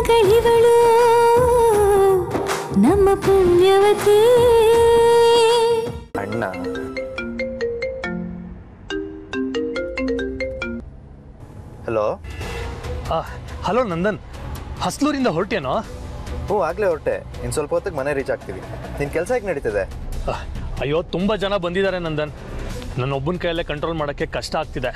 ಮಗಳಿವಳು ನಮ್ಮ ಪುಣ್ಯವತಿ ಅಣ್ಣ ಹಲೋ ಹಲೋ ನಂದನ್ ಹಸ್ಲೂರಿಂದ ಹೊರಟೇನೋ ಹ್ಞೂ ಆಗಲೇ ಹೊರಟೆ ಇನ್ನು ಸ್ವಲ್ಪ ಹೊತ್ತಿಗೆ ಮನೆ ರೀಚ್ ಆಗ್ತೀವಿ ನಿನ್ನ ಕೆಲಸ ಹೇಗೆ ನಡೀತಿದೆ ಆಹ್, ಅಯ್ಯೋ ತುಂಬ ಜನ ಬಂದಿದ್ದಾರೆ ನಂದನ್ ನನ್ನ ಒಬ್ಬನ ಕೈಯಲ್ಲೇ ಕಂಟ್ರೋಲ್ ಮಾಡೋಕ್ಕೆ ಕಷ್ಟ ಆಗ್ತಿದೆ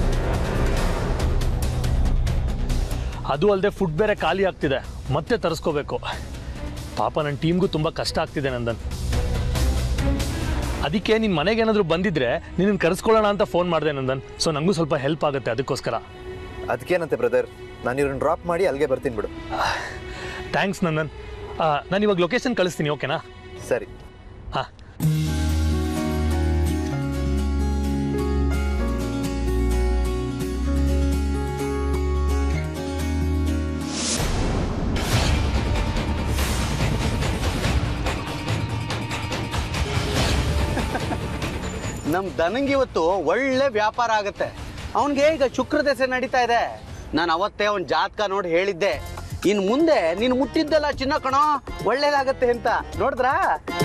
ಅದು ಅಲ್ಲದೆ ಫುಡ್ ಬೇರೆ ಖಾಲಿ ಆಗ್ತಿದೆ ಮತ್ತೆ ತರಿಸ್ಕೋಬೇಕು ಪಾಪ ನನ್ನ ಟೀಮ್ಗೂ ತುಂಬ ಕಷ್ಟ ಆಗ್ತಿದೆ ನಂದನ್ ಅದಕ್ಕೆ ನಿನ್ನ ಮನೆಗೆ ಏನಾದರೂ ಬಂದಿದ್ರೆ ನಿನ್ನ ಕರೆಸ್ಕೊಳ್ಳೋಣ ಅಂತ ಫೋನ್ ಮಾಡಿದೆ ನಂದನ್ ಸೊ ನನಗೂ ಸ್ವಲ್ಪ ಹೆಲ್ಪ್ ಆಗುತ್ತೆ ಅದಕ್ಕೋಸ್ಕರ ಅದಕ್ಕೇನಂತೆ ಬ್ರದರ್ ನಾನು ಇವ್ರನ್ನ ಡ್ರಾಪ್ ಮಾಡಿ ಅಲ್ಲಿಗೆ ಬರ್ತೀನಿ ಬಿಡು ಥ್ಯಾಂಕ್ಸ್ ನಂದನ್ ನಾನು ಇವಾಗ ಲೊಕೇಶನ್ ಕಳಿಸ್ತೀನಿ ಓಕೆನಾ ಸರಿ ಹಾಂ ನಮ್ಮ ದನಂಗೆ ಇವತ್ತು ಒಳ್ಳೆ ವ್ಯಾಪಾರ ಆಗತ್ತೆ ಅವನಿಗೆ ಈಗ ಶುಕ್ರ ದಶೆ ನಡೀತಾ ಇದೆ ನಾನು ಅವತ್ತೇ ಅವನ ಜಾತಕ ನೋಡಿ ಹೇಳಿದ್ದೆ ಇನ್ ಮುಂದೆ ನೀನು ಮುಟ್ಟಿದ್ದೆಲ್ಲ ಚಿನ್ನ ಕಣೋ ಒಳ್ಳೇದಾಗತ್ತೆ ಅಂತ ನೋಡಿದ್ರಾ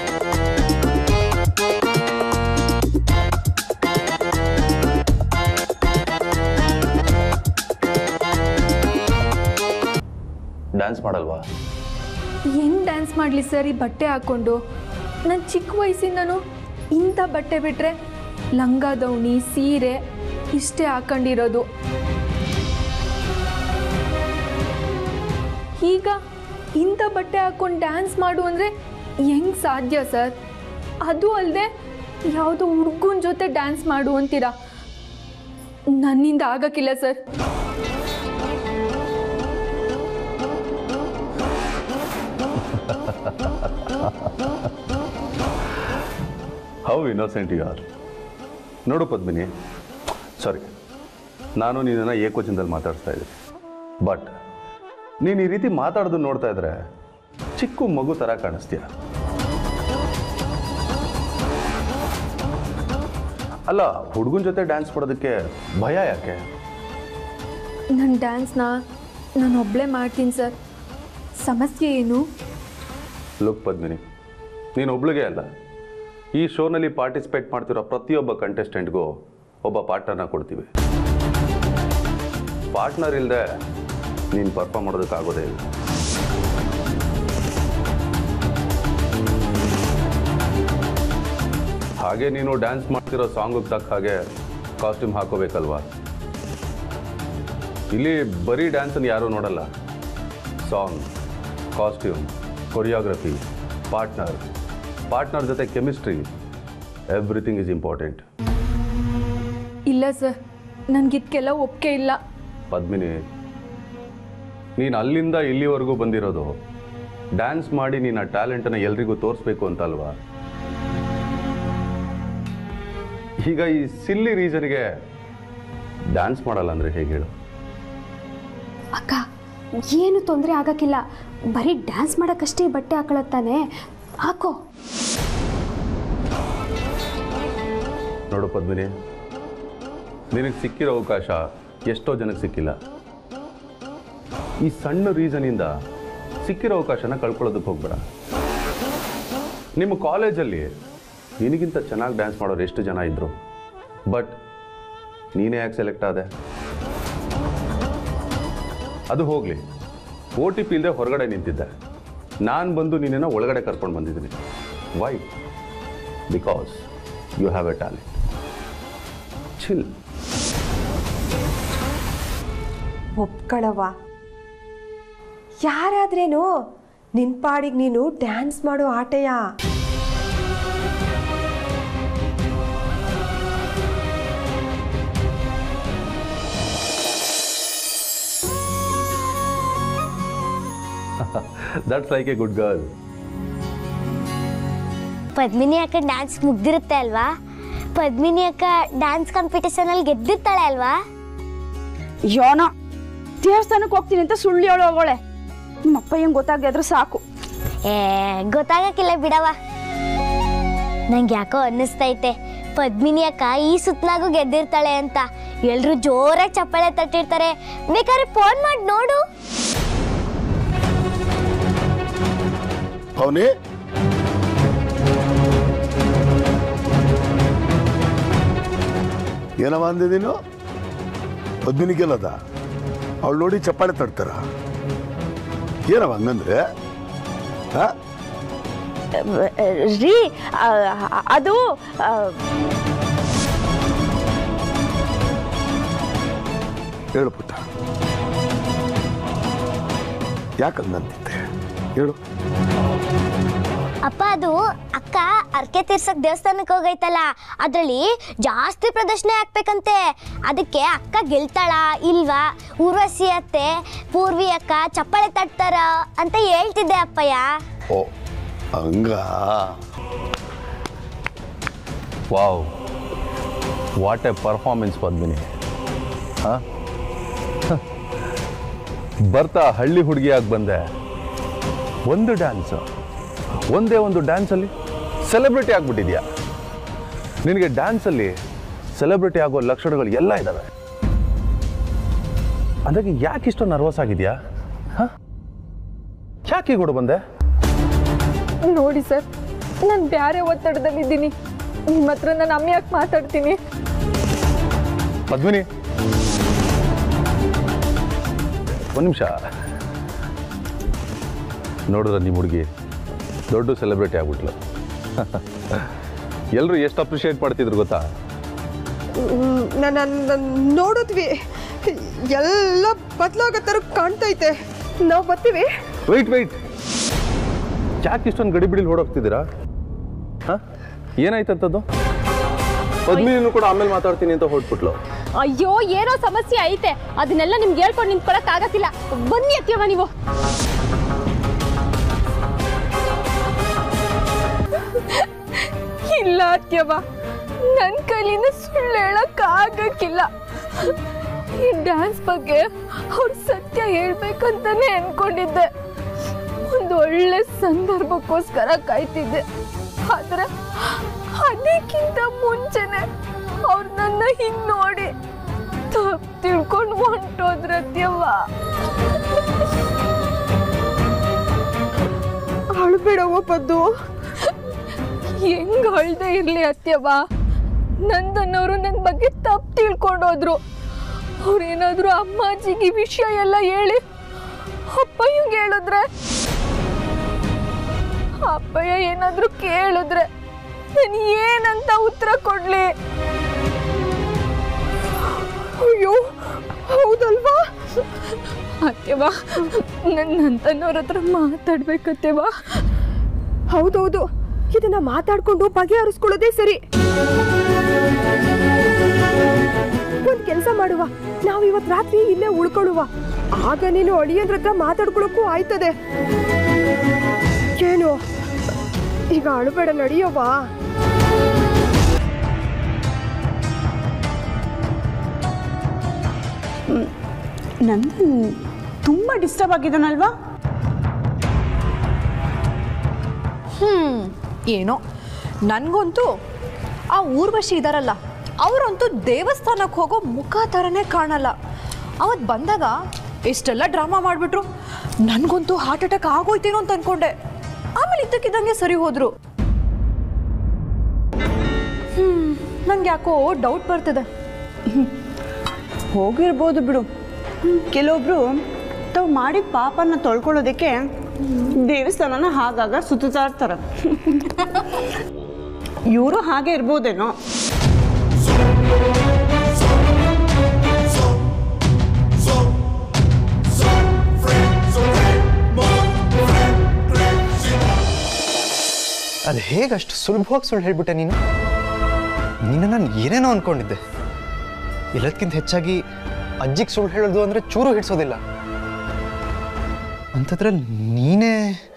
ಡ್ಯಾನ್ಸ್ ಮಾಡಲ್ವಾ ಹೆಂಗ್ ಡ್ಯಾನ್ಸ್ ಮಾಡಲಿ ಸರ್ ಈ ಬಟ್ಟೆ ಹಾಕ್ಕೊಂಡು ನಾನು ಚಿಕ್ಕ ವಯಸ್ಸಿಂದನೂ ಇಂಥ ಬಟ್ಟೆ ಬಿಟ್ಟರೆ ಲಂಗ ದೌಣಿ ಸೀರೆ ಇಷ್ಟೇ ಹಾಕೊಂಡಿರೋದು ಈಗ ಇಂಥ ಬಟ್ಟೆ ಹಾಕ್ಕೊಂಡು ಡ್ಯಾನ್ಸ್ ಮಾಡು ಅಂದರೆ ಹೆಂಗ್ ಸಾಧ್ಯ ಸರ್ ಅದು ಅಲ್ಲದೆ ಯಾವುದೋ ಹುಡುಗನ ಜೊತೆ ಡ್ಯಾನ್ಸ್ ಮಾಡು ಅಂತೀರಾ ನನ್ನಿಂದ ಆಗಕ್ಕಿಲ್ಲ sir how innocent you are ನೋಡು ಪದ್ಮಿನಿ ಸಾರಿ ನಾನು ನಿನ್ನನ್ನು ಏಕೋಚನದಲ್ಲಿ ಮಾತಾಡ್ತಾ ಇದ್ದೀನಿ ಬಟ್ ನೀನು ಈ ರೀತಿ ಮಾತಾಡೋದು ನೋಡ್ತಾ ಇದ್ರೆ ಚಿಕ್ಕ ಮಗು ಥರ ಕಾಣಿಸ್ತೀಯ ಅಲ್ಲ ಹುಡುಗನ ಜೊತೆ ಡ್ಯಾನ್ಸ್ ಮಾಡೋದಕ್ಕೆ ಭಯ ಯಾಕೆ ನನ್ನ ಡ್ಯಾನ್ಸ್ನ ನಾನು ಒಬ್ಬಳೇ ಮಾಡ್ತೀನಿ ಸರ್ ಸಮಸ್ಯೆ ಏನು ಲುಕ್ ಪದ್ಮಿನಿ ನೀನು ಒಬ್ಳಿಗೆ ಅಲ್ಲ ಈ ಶೋನಲ್ಲಿ ಪಾರ್ಟಿಸಿಪೇಟ್ ಮಾಡ್ತಿರೋ ಪ್ರತಿಯೊಬ್ಬ ಕಂಟೆಸ್ಟೆಂಟ್ಗೂ ಒಬ್ಬ ಪಾರ್ಟ್ನರ್ನ ಕೊಡ್ತೀವಿ ಪಾರ್ಟ್ನರ್ ಇಲ್ಲದೆ ನೀನು ಪರ್ಫಾರ್ಮ್ ಮಾಡೋದಕ್ಕಾಗೋದೇ ಇಲ್ಲ ಹಾಗೆ ನೀನು ಡ್ಯಾನ್ಸ್ ಮಾಡ್ತಿರೋ ಸಾಂಗಿಗೆ ತಕ್ಕ ಹಾಗೆ ಕಾಸ್ಟ್ಯೂಮ್ ಹಾಕೋಬೇಕಲ್ವಾ ಇಲ್ಲಿ ಬರೀ ಡ್ಯಾನ್ಸನ್ನು ಯಾರೂ ನೋಡಲ್ಲ song costume choreography partner partner ಜೊತೆ ಕೆಮಿಸ್ಟ್ರಿ ಎವ್ರಿಥಿಂಗ್ ಈಸ್ ಇಂಪಾರ್ಟೆಂಟ್ ಇಲ್ಲ ಸರ್ ನನಗಿದಕ್ಕೆಲ್ಲ ಒಪ್ಪಿಗೆ ಇಲ್ಲ ಪದ್ಮಿನಿ ನೀನು ಅಲ್ಲಿಂದ ಇಲ್ಲಿವರೆಗೂ ಬಂದಿರೋದು ಡ್ಯಾನ್ಸ್ ಮಾಡಿ ನೀನು ಆ ಟ್ಯಾಲೆಂಟನ್ನು ಎಲ್ರಿಗೂ ತೋರಿಸ್ಬೇಕು ಅಂತ ಅಲ್ವಾ ಈಗ ಈ ಸಿಲ್ಲಿ ರೀಸನ್ಗೆ ಡ್ಯಾನ್ಸ್ ಮಾಡಲ್ಲ ಅಂದರೆ ಹೇಗೆ ಹೇಳು ಅಕ್ಕ ಏನು ತೊಂದರೆ ಆಗಕ್ಕಿಲ್ಲ ಬರೀ ಡ್ಯಾನ್ಸ್ ಮಾಡೋಕ್ಕಷ್ಟೇ ಈ ಬಟ್ಟೆ ಹಾಕೊಳತ್ತಾನೆ ಹಾಕೋ ನೋಡು ಪದ್ಮಿನಿ ನಿನಗೆ ಸಿಕ್ಕಿರೋ ಅವಕಾಶ ಎಷ್ಟೋ ಜನಕ್ಕೆ ಸಿಕ್ಕಿಲ್ಲ ಈ ಸಣ್ಣ ರೀಸನಿಂದ ಸಿಕ್ಕಿರೋ ಅವಕಾಶನ ಕಳ್ಕೊಳ್ಳೋದಕ್ಕೆ ಹೋಗ್ಬೇಡ ನಿಮ್ಮ ಕಾಲೇಜಲ್ಲಿ ನಿನಗಿಂತ ಚೆನ್ನಾಗಿ ಡ್ಯಾನ್ಸ್ ಮಾಡೋರು ಎಷ್ಟು ಜನ ಇದ್ದರು ಬಟ್ ನೀನೇ ಯಾಕೆ ಸೆಲೆಕ್ಟ್ ಆದೆ ಅದು ಹೋಗಲಿ ಓ ಟಿ ಪಿ ಇಲ್ಲದೆ ಹೊರಗಡೆ ನಿಂತಿದ್ದೆ ನಾನು ಬಂದು ನಿನ್ನನ್ನು ಒಳಗಡೆ ಕರ್ಕೊಂಡು ಬಂದಿದ್ದೀನಿ why because you have a talent chill ಒಪ್ಕಳವ್ವ ಯಾರಾದ್ರೇನು ನಿನ್ ಪಾಡಿಗೆ ನೀನು ಡ್ಯಾನ್ಸ್ ಮಾಡೋ ಆಟೆಯ that's like a good girl Padmini ಅಕ್ಕ ಡ್ಯಾನ್ಸ್ ಮುಗ್ದಿರುತ್ತೆ ಅಲ್ವಾ ಪದ್ಮಿನಿ ಅಕ್ಕ ಡ್ಯಾನ್ಸ್ ಕಾಂಪಿಟೇಷನ್ ಅಲ್ಲಿ ಗೆದ್ದಿರ್ತಾಳೆ ಅಲ್ವಾ ಯೋನೋ ದೇವಸ್ಥಾನಕ್ಕೆ ಹೋಗ್ತೀನಿ ಅಂತ ಸುಳ್ಳು ಹೇಳೋ ಹೋಗೋಳೆ ನಿಮ್ಮಪ್ಪ ಹೆಂಗ್ ಗೊತ್ತಾಗದ್ರೆ ಸಾಕು ಏ ಗೊತ್ತಾಗಕ್ಕಿಲ್ಲ ಬಿಡವ ನಂಗೆ ಯಾಕೋ ಅನ್ನಿಸ್ತೈತೆ ಪದ್ಮಿನಿ ಅಕ್ಕ ಈ ಸುತ್ತಲಾಗೂ ಗೆದ್ದಿರ್ತಾಳೆ ಅಂತ ಎಲ್ರು ಜೋರಾಗಿ ಚಪ್ಪಾಳೆ ತಟ್ಟಿರ್ತಾರೆ ಬೇಕಾದ್ರೆ ಫೋನ್ ಮಾಡಿ ನೋಡು ಅವನೇ ಏನವ ಅಂದೆ ನೀನು ಪದ್ಮಿನಿ ಗೆಲ್ಲದ ಅವಳು ನೋಡಿ ಚಪ್ಪಾಳೆ ತಡ್ತಾರ ಏನವ ಹಂಗಂದ್ರೆ ಹಾ ರೀ ಆ, ಅದು ಆ, ಹೇಳು ಪುಟ್ಟ ಯಾಕಂದಂತಿದ್ದೆ ಹೇಳು ಅಪ್ಪ ಅದು ಅಕ್ಕ ಅರ್ಕೆ ತೀರ್ಸಕ್ ದೇವಸ್ಥಾನಕ್ಕೆ ಹೋಗೈತಲ್ಲ ಅದ್ರಲ್ಲಿ ಜಾಸ್ತಿ ಪ್ರದರ್ಶನ ಹಾಕ್ಬೇಕಂತೆ ಅದಕ್ಕೆ ಅಕ್ಕ ಗೆಲ್ತಾಳ ಇಲ್ವಾ ಊರ್ವಶಿ ಅತ್ತೆ ಪೂರ್ವಿ ಅಕ್ಕ ಚಪ್ಪಾಳೆ ತಟ್ತಾರ ಅಂತ ಹೇಳ್ತಿದ್ದೆ ಅಪ್ಪಯ್ಯ ಓ ಹಂಗ wow what a performance Padmini ಹಾಂ ಬರ್ತಾ ಹಳ್ಳಿ ಹುಡುಗಿಯಾಗಿ ಬಂದೆ ಒಂದು ಡ್ಯಾನ್ಸ್ ಒಂದೇ ಒಂದು ಡ್ಯಾನ್ಸಲ್ಲಿ ಸೆಲೆಬ್ರಿಟಿ ಆಗ್ಬಿಟ್ಟಿದ್ಯಾ ನಿನಗೆ ಡ್ಯಾನ್ಸಲ್ಲಿ ಸೆಲೆಬ್ರಿಟಿ ಆಗೋ ಲಕ್ಷಣಗಳು ಎಲ್ಲ ಇದ್ದಾವೆ ಅದಕ್ಕೆ ಯಾಕೆ ಇಷ್ಟು ನರ್ವಸ್ ಆಗಿದೆಯಾ ಹಾಂ ಯಾಕೆ ಹೀಗೆ ಬಂದೆ ನೋಡಿ ಸರ್ ನಾನು ಬ್ಯಾರೆ ಒತ್ತಡದಲ್ಲಿದ್ದೀನಿ ನಿಮ್ಮ ಹತ್ರ ನಾನು ಅಮ್ಮ ಯಾಕೆ ಮಾತಾಡ್ತೀನಿ ಪದ್ಮಿನಿ ಒಂದು ನಿಮಿಷ ನೋಡಿದ್ರೆ ನಿಮ್ಮ ಹುಡುಗಿ ದೊಡ್ಡ ಸೆಲೆಬ್ರಿಟಿ ಆಗ್ಬಿಟ್ಲು ಎಲ್ಲರೂ ಎಷ್ಟು ಅಪ್ರಿಷಿಯೇಟ್ ಮಾಡ್ತಿದ್ರು ಗೊತ್ತಾ ನಾನು ನೋಡಿದ್ವಿ ಎಲ್ಲ ಬದಲಾಗೋ ಥರ ಕಾಣ್ತೈತೆ ನಾವು ಬರ್ತೀವಿ ವೆಯ್ಟ್ ವೆಯ್ಟ್ ಯಾಕೆ ಇಷ್ಟೊಂದು ಗಡಿ ಬಿಡಿಲಿ ಹೊಡೋಗ್ತಿದ್ದೀರಾ ಹಾಂ ಏನಾಯ್ತಂಥದ್ದು ಪದ್ಮಿನಿನೂ ಕೂಡ ಆಮೇಲೆ ಮಾತಾಡ್ತೀನಿ ಅಂತ ಹೊಟ್ಬಿಟ್ಲು ಅಯ್ಯೋ ಏನೋ ಸಮಸ್ಯೆ ಐತೆ ಅದನ್ನೆಲ್ಲ ನಿಮ್ಗೆ ಹೇಳ್ಕೊಂಡು ನಿಂತ್ಕೊಳಕ್ ಆಗತ್ತಿಲ್ಲ ಬನ್ನಿ ಅತ್ಯವ ನೀವು ಇಲ್ಲ ಅತ್ಯವ ನನ್ನ ಕೈಲಿಂದ ಸುಳ್ಳು ಹೇಳಕ್ ಆಗಕ್ಕಿಲ್ಲ ಈ ಡ್ಯಾನ್ಸ್ ಬಗ್ಗೆ ಅವ್ರ ಸತ್ಯ ಹೇಳ್ಬೇಕಂತಾನೆ ಅನ್ಕೊಂಡಿದ್ದೆ ಒಂದು ಒಳ್ಳೆ ಸಂದರ್ಭಕ್ಕೋಸ್ಕರ ಕಾಯ್ತಿದ್ದೆ ಆದ್ರೆ ಅದಕ್ಕಿಂತ ಮುಂಚೆನೆ ಅವ್ರು ನನ್ನ ಹಿಂಗ್ ನೋಡಿ ತಪ್ಪು ತಿಳ್ಕೊಂಡು ಹೊಂಟೋದ್ರ ಅತ್ಯವ್ವ ಅಳ್ಬೇಡವ್ವ ಪದ್ದು ಹೆಂಗ್ ಅಳ್ದೆ ಇರ್ಲಿ ಅತ್ಯವ್ವ ನಂದನ್ನವರು ನನ್ನ ಬಗ್ಗೆ ತಪ್ಪು ತಿಳ್ಕೊಂಡೋದ್ರು ಅವ್ರೇನಾದ್ರು ಅಮ್ಮಾಜಿಗೆ ಈ ವಿಷಯ ಎಲ್ಲ ಹೇಳಿ ಅಪ್ಪಯ್ಯಂಗೆ ಹೇಳಿದ್ರೆ ಅಪ್ಪಯ್ಯ ಏನಾದ್ರು ಕೇಳಿದ್ರೆ ನಾನು ಏನಂತ ಉತ್ತರ ಕೊಡ್ಲಿ ಅಯ್ಯೋ ಹೌದಲ್ವಾ ಅತ್ಯವ್ವ ನನ್ನಂತನವ್ರ ಹತ್ರ ಮಾತಾಡ್ಬೇಕತ್ಯವ್ವ ಹೌದೌದು ಇದನ್ನ ಮಾತಾಡ್ಕೊಂಡು ಬಗೆಹರಿಸ್ಕೊಳ್ಳೋದೇ ಸರಿ ಒಂದ್ ಕೆಲಸ ಮಾಡುವ ನಾವು ಇವತ್ ರಾತ್ರಿ ಇಲ್ಲೇ ಉಳ್ಕೊಳ್ಳುವ ಆಗ ನೀನು ಅಳಿಯಂದ್ರ ಹತ್ರ ಮಾತಾಡ್ಕೊಳಕ್ಕೂ ಆಯ್ತದೆ ಏನು ಈಗ ಅಳಬೇಡ ನಡಿಯವ್ವ ನಂದು ತುಂಬ ಡಿಸ್ಟರ್ಬ್ ಆಗಿದ್ದಾನಲ್ವಾ ಹ್ಮ್ ಏನೋ ನನಗಂತೂ ಆ ಊರ್ವಶಿ ಇದಾರಲ್ಲ ಅವರಂತೂ ದೇವಸ್ಥಾನಕ್ಕೆ ಹೋಗೋ ಮುಖ ಥರನೇ ಕಾಣಲ್ಲ ಅವತ್ತು ಬಂದಾಗ ಎಷ್ಟೆಲ್ಲ ಡ್ರಾಮಾ ಮಾಡಿಬಿಟ್ರು ನನಗಂತೂ ಹಾರ್ಟ್ ಅಟ್ಯಾಕ್ ಆಗೋಯ್ತೇನೋ ಅಂತ ಅನ್ಕೊಂಡೆ ಆಮೇಲೆ ಇದ್ದಕ್ಕಿದ್ದಂಗೆ ಸರಿ ಹೋದ್ರು ಹ್ಮ್ ನಂಗೆ ಯಾಕೋ ಡೌಟ್ ಬರ್ತಿದೆ ಹೋಗಿರ್ಬೋದು ಬಿಡು ಕೆಲವೊಬ್ರು ತಾವು ಮಾಡಿದ ಪಾಪನ ತೊಳ್ಕೊಳ್ಳೋದಕ್ಕೆ ದೇವಸ್ಥಾನನ ಹಾಗಾಗ ಸುತ್ತಾ ಇರ್ತಾರೆ ಇವರು ಹಾಗೆ ಇರ್ಬೋದೇನೋ ಅದು ಹೇಗೆ ಅಷ್ಟು ಸುಲಭವಾಗಿ ಸುಳ್ಳು ಹೇಳ್ಬಿಟ್ಟೆ ನೀನು ನಿನ್ನ ನಾನು ಏನೇನೋ ಅನ್ಕೊಂಡಿದ್ದೆ ಎಲ್ಲದಕ್ಕಿಂತ ಹೆಚ್ಚಾಗಿ ಅಜ್ಜಿಗೆ ಸುಳ್ಳು ಹೇಳೋದು ಅಂದರೆ ಚೂರು ಹಿಡ್ಸೋದಿಲ್ಲ ಅಂಥದ್ರಲ್ಲಿ ನೀನೇ